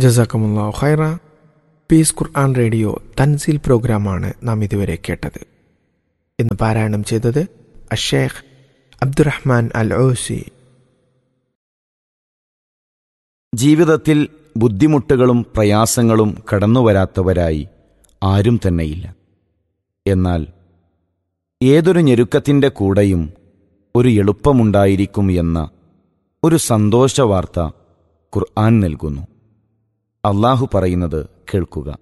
ജസാക്കമുല്ലാ ഖൈറ പീസ് ഖുർആൻ റേഡിയോ തൻസീൽ പ്രോഗ്രാമാണ് നാം ഇതുവരെ കേട്ടത് ഇന്ന് പാരായണം ചെയ്തത് അഷേഖ് അബ്ദുറഹ്മാൻ അൽ ഓസി ജീവിതത്തിൽ ബുദ്ധിമുട്ടുകളും പ്രയാസങ്ങളും കടന്നുവരാത്തവരായി ആരും തന്നെയില്ല എന്നാൽ ഏതൊരു ഞെരുക്കത്തിൻ്റെ കൂടെയും ഒരു എളുപ്പമുണ്ടായിരിക്കും എന്ന ഒരു സന്തോഷവാർത്ത ഖുർആൻ നൽകുന്നു അള്ളാഹു പറയുന്നത് കേൾക്കുക